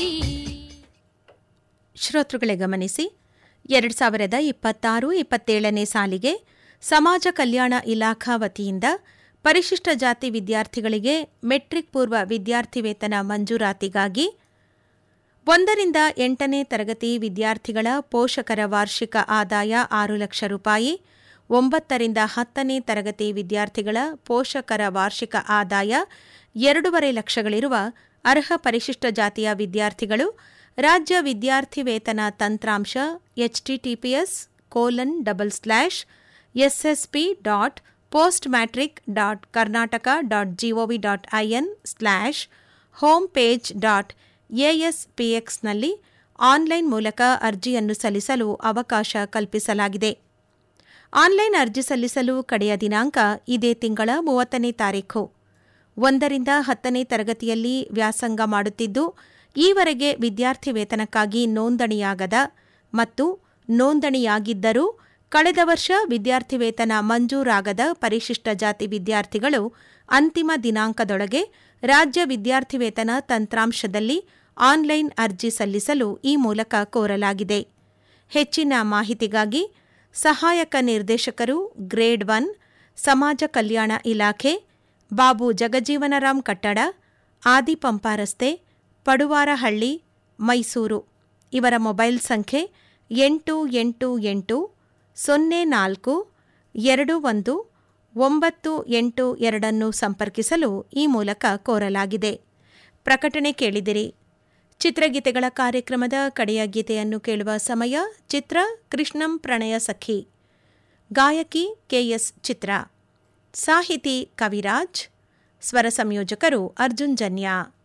ನೋಡಿ ಶ್ರೋತೃಗಳೇ ಗಮನಿಸಿ ಎರಡು ಸಾವಿರದ ಇಪ್ಪತ್ತಾರು ಇಪ್ಪತ್ತೇಳನೇ ಸಾಲಿಗೆ ಸಮಾಜ ಕಲ್ಯಾಣ ಇಲಾಖಾ ವತಿಯಿಂದ ಪರಿಶಿಷ್ಟ ಜಾತಿ ವಿದ್ಯಾರ್ಥಿಗಳಿಗೆ ಮೆಟ್ರಿಕ್ ಪೂರ್ವ ವಿದ್ಯಾರ್ಥಿ ವೇತನ ಮಂಜೂರಾತಿಗಾಗಿ ಒಂದರಿಂದ ಎಂಟನೇ ತರಗತಿ ವಿದ್ಯಾರ್ಥಿಗಳ ಪೋಷಕರ ವಾರ್ಷಿಕ ಆದಾಯ ಆರು ಲಕ್ಷ ರೂಪಾಯಿ ಒಂಬತ್ತರಿಂದ ಹತ್ತನೇ ತರಗತಿ ವಿದ್ಯಾರ್ಥಿಗಳ ಪೋಷಕರ ವಾರ್ಷಿಕ ಆದಾಯ ಎರಡೂವರೆ ಲಕ್ಷಗಳಿರುವ ಅರ್ಹ ಪರಿಶಿಷ್ಟ ಜಾತಿಯ ವಿದ್ಯಾರ್ಥಿಗಳು ರಾಜ್ಯ ವಿದ್ಯಾರ್ಥಿ ವೇತನ ತಂತ್ರಾಂಶ HTTPS colon double slash SSP dot post matric dot Karnataka dot GOV dot IN slash home page dot ಎಎಸ್ಪಿಎಕ್ಸ್ನಲ್ಲಿ ಆನ್ಲೈನ್ ಮೂಲಕ ಅರ್ಜಿಯನ್ನು ಸಲ್ಲಿಸಲು ಅವಕಾಶ ಕಲ್ಪಿಸಲಾಗಿದೆ ಆನ್ಲೈನ್ ಅರ್ಜಿ ಸಲ್ಲಿಸಲು ಕಡೆಯ ದಿನಾಂಕ ಇದೇ ತಿಂಗಳ ಮೂವತ್ತನೇ ತಾರೀಖು ಒಂದರಿಂದ ಹತ್ತನೇ ತರಗತಿಯಲ್ಲಿ ವ್ಯಾಸಂಗ ಮಾಡುತ್ತಿದ್ದು ಈವರೆಗೆ ವಿದ್ಯಾರ್ಥಿ ವೇತನಕ್ಕಾಗಿ ನೋಂದಣಿಯಾಗದ ಮತ್ತು ನೋಂದಣಿಯಾಗಿದ್ದರೂ ಕಳೆದ ವರ್ಷ ವಿದ್ಯಾರ್ಥಿ ವೇತನ ಮಂಜೂರಾಗದ ಪರಿಶಿಷ್ಟ ಜಾತಿ ವಿದ್ಯಾರ್ಥಿಗಳು ಅಂತಿಮ ದಿನಾಂಕದೊಳಗೆ ರಾಜ್ಯ ವಿದ್ಯಾರ್ಥಿ ವೇತನ ತಂತ್ರಾಂಶದಲ್ಲಿ ಆನ್ಲೈನ್ ಅರ್ಜಿ ಸಲ್ಲಿಸಲು ಈ ಮೂಲಕ ಕೋರಲಾಗಿದೆ ಹೆಚ್ಚಿನ ಮಾಹಿತಿಗಾಗಿ ಸಹಾಯಕ ನಿರ್ದೇಶಕರು ಗ್ರೇಡ್ ಒನ್ ಸಮಾಜ ಕಲ್ಯಾಣ ಇಲಾಖೆ ಬಾಬು ಜಗಜೀವನರಾಮ್ ಕಟ್ಟಡ ಆದಿಪಂಪ ರಸ್ತೆ ಪಡುವಾರಹಳ್ಳಿ ಮೈಸೂರು ಇವರ ಮೊಬೈಲ್ ಸಂಖ್ಯೆ ಎಂಟು ಎಂಟು ಎಂಟು ಸೊನ್ನೆ ನಾಲ್ಕು ಎರಡು ಒಂದು ಒಂಬತ್ತು ಎಂಟು ಎರಡನ್ನು ಸಂಪರ್ಕಿಸಲು ಈ ಮೂಲಕ ಕೋರಲಾಗಿದೆ ಪ್ರಕಟಣೆ ಕೇಳಿದಿರಿ ಚಿತ್ರಗೀತೆಗಳ ಕಾರ್ಯಕ್ರಮದ ಕಡೆಯ ಗೀತೆಯನ್ನು ಕೇಳುವ ಸಮಯ ಚಿತ್ರ ಕೃಷ್ಣಂ ಪ್ರಣಯ ಸಖಿ ಗಾಯಕಿ ಕೆಎಸ್ ಚಿತ್ರ ಸಾಹಿತಿ ಕವಿರಾಜ್ ಸ್ವರ ಸಂಯೋಜಕರು ಅರ್ಜುನ್ ಜನ್ಯ